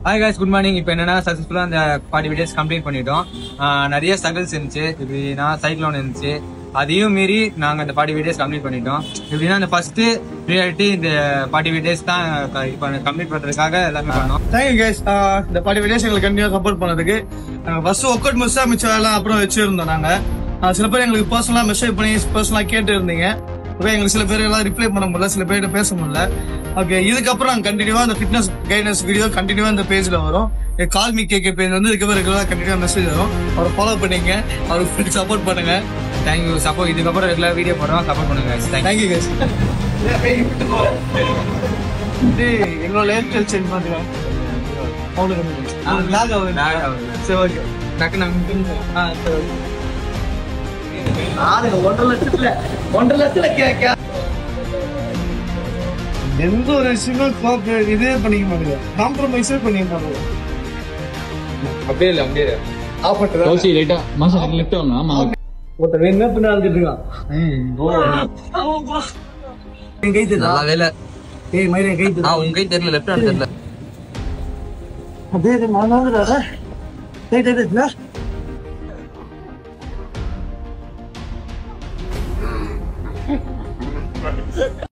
Hi guys good morning இப்போ என்னன்னா சக்ஸஸ்ஃபுல்லாக அந்த ஃபார்ட்டி வீடியோஸ் கம்ப்ளீட் பண்ணிட்டோம் ஆஹ் நிறைய ஸ்ட்ரகிள்ஸ் இருந்துச்சு இப்படின்னா சைக்ளோன் இருந்துச்சு அதையும் மீறி நாங்கள் அந்த ஃபார்ட்டி வீடியோஸ் கம்ப்ளீட் பண்ணிட்டோம் எப்படின்னா அந்த ஃபர்ஸ்ட் ப்ரியாரிட்டி இந்த ஃபார்ட்டி வீடியோஸ் தான் இப்போ கம்ப்ளீட் பண்ணுறதுக்காக எல்லாமே பண்ணோம் தேங்க்யூ கேஸ் இந்த பாடி வீடியோஸ் எங்களுக்கு கண்டிப்பா சப்போர்ட் பண்ணதுக்கு ஃபர்ஸ்ட் ஒர்க் அவுட் மிஸ் மிச்சம் எல்லாம் அப்புறம் வச்சிருந்தோம் நாங்க ஆஹ் சில பேர் எங்களுக்கு பர்சனலா மெசேஜ் பண்ணி பர்சனலா கேட்டு இருந்தீங்க ஓகே எங்களுக்கு சில பேர் எல்லாம் ரிப்ளை பண்ண முடியல சில பேர்கிட்ட பேச முடியல ஓகே இதுக்கப்புறம் நாங்கள் கண்டினியூவா இந்த ஃபிட்னஸ் கைடன்ஸ் வீடியோ கண்டினியூவா இந்த பேஜ்ல வரும் கால் மீ கேகே பேஜ் வந்து இதுக்கப்புறம் ரெகுலரா கண்டினியூவா மெசேஜ் வரும் அவரை ஃபாலோ பண்ணிங்க அவருக்கு சப்போர்ட் பண்ணுங்க தேங்க்யூ சப்போர்ட் இதுக்கப்புறம் ரெகுலர் வீடியோ போடுறோம் சப்போர்ட் பண்ணுங்க guys. Thank you. Thank you guys இது எங்களோட லைஃப் ஸ்டைல் சேஞ்ச் பண்ணுறேன் அவ்வளோ லாக் ஆகுது Lag ஆகுது. சரி ஓகே டக்குன்னு அங்க- ஆ சரி ஓகே ஆளுங்க ஒன்றரை லட்சத்துல ஒன்றரை லட்சத்துல கேட்க எந்த ஒரு விஷயமும் கோப்பு இதே பண்ணிக்க மாட்டேங்க காம்ப்ரமைஸே பண்ணிக்க மாட்டேங்க அப்படியே இல்லை அப்படியே இல்லை. ஆப்பட்டு கௌசி லைட்டா மாசா லிஃப்ட் வாங்க ஆமா ஒருத்தர் என்ன பண்ண அழுதுட்டு இருக்கான் என் கை தெரியுதா நல்ல வேலை ஏய் மயிரே கை ஆ தெரியுதா உங்க கை தெரியல லெஃப்ட் ஹேண்ட் தெரியல அதே இது நான் தான் கை தெரியுதுல